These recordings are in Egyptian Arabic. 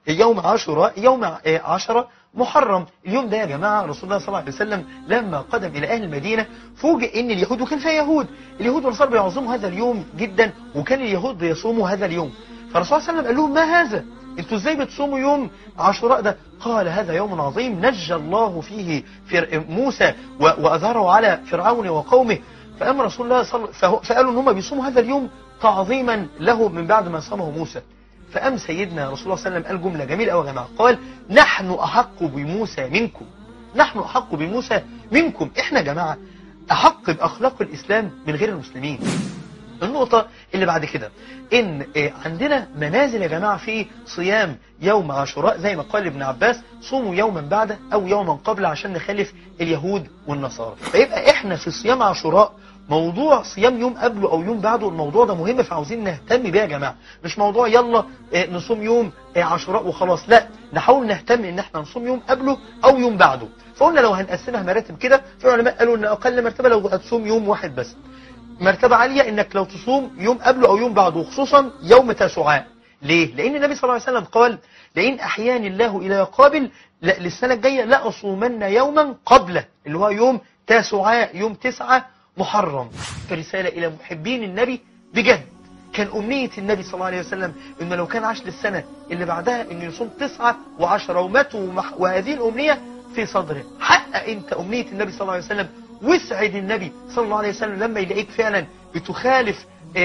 يوم عاشوراء يوم عشرة محرم اليوم ده يا جماعة رسول الله صلى الله عليه وسلم لما قدم إلى أهل المدينة فوجئ إن اليهود وكان فيها يهود اليهود والنصارى بيعظموا هذا اليوم جدا وكان اليهود بيصوموا هذا اليوم فالرسول صلى الله عليه وسلم قال لهم ما هذا انتوا ازاي بتصوموا يوم عاشوراء ده قال هذا يوم عظيم نجى الله فيه فر... موسى و... وأظهره على فرعون وقومه فأمر رسول الله صلى فهو... فقالوا ان هم بيصوموا هذا اليوم تعظيما له من بعد ما صامه موسى فأم سيدنا رسول الله صلى الله عليه وسلم قال جملة جميلة قوي يا جماعة قال نحن أحق بموسى منكم نحن أحق بموسى منكم احنا يا جماعة أحق بأخلاق الإسلام من غير المسلمين النقطة اللي بعد كده ان عندنا منازل يا جماعة في صيام يوم عاشوراء زي ما قال ابن عباس صوموا يوما بعد او يوما قبل عشان نخالف اليهود والنصارى فيبقى احنا في صيام عاشوراء موضوع صيام يوم قبله او يوم بعده الموضوع ده مهم فعاوزين نهتم بيه يا جماعة مش موضوع يلا نصوم يوم عاشوراء وخلاص لا نحاول نهتم ان احنا نصوم يوم قبله او يوم بعده فقلنا لو هنقسمها مراتب كده في علماء قالوا ان اقل مرتبة لو هتصوم يوم واحد بس مرتبة عالية انك لو تصوم يوم قبله او يوم بعده وخصوصا يوم تسعاء ليه؟ لان النبي صلى الله عليه وسلم قال لئن احياني الله الى قابل لا للسنة الجاية لا اصومن يوما قبله اللي هو يوم تسعاء يوم تسعة محرم فرسالة الى محبين النبي بجد كان أمنية النبي صلى الله عليه وسلم إنه لو كان عاش للسنة اللي بعدها إنه يصوم تسعة وعشرة ومات ومح وهذه الأمنية في صدره حقق أنت أمنية النبي صلى الله عليه وسلم واسعد النبي صلى الله عليه وسلم لما يلاقيك فعلا بتخالف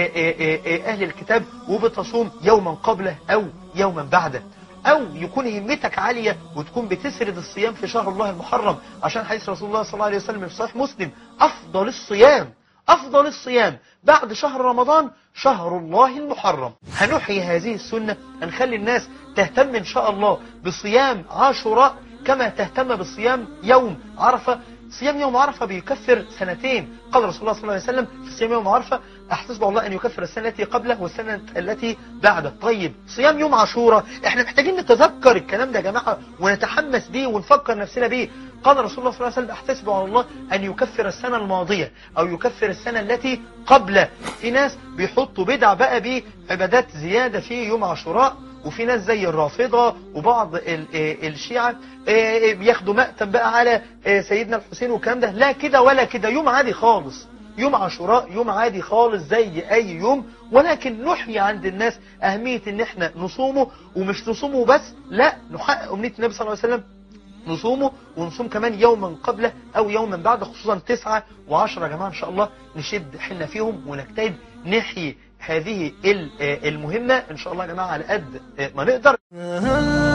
أهل الكتاب وبتصوم يوما قبله أو يوما بعده أو يكون همتك عالية وتكون بتسرد الصيام في شهر الله المحرم عشان حديث رسول الله صلى الله عليه وسلم في صحيح مسلم أفضل الصيام أفضل الصيام بعد شهر رمضان شهر الله المحرم هنحيي هذه السنة هنخلي الناس تهتم إن شاء الله بصيام عاشوراء كما تهتم بالصيام يوم عرفة صيام يوم عرفة بيكفر سنتين قال رسول الله صلى الله عليه وسلم في صيام يوم عرفة أحتسب الله أن يكفر السنة التي قبله والسنة التي بعده طيب صيام يوم عاشوراء احنا محتاجين نتذكر الكلام ده يا جماعة ونتحمس بيه ونفكر نفسنا بيه قال رسول الله صلى الله عليه وسلم احتسب على الله أن يكفر السنة الماضية أو يكفر السنة التي قبله في ناس بيحطوا بدع بقى بعبادات زيادة في يوم عاشوراء وفي ناس زي الرافضة وبعض الشيعة بياخدوا مقتم بقى على سيدنا الحسين والكلام ده لا كده ولا كده يوم عادي خالص يوم عاشوراء يوم عادي خالص زي اي يوم ولكن نحيي عند الناس اهمية ان احنا نصومه ومش نصومه بس لا نحقق امنية النبي صلى الله عليه وسلم نصومه ونصوم كمان يوما قبله او يوما بعد خصوصا تسعة وعشرة يا جماعة ان شاء الله نشد حلنا فيهم ونجتهد نحيي هذه المهمة ان شاء الله يا جماعة على قد ما نقدر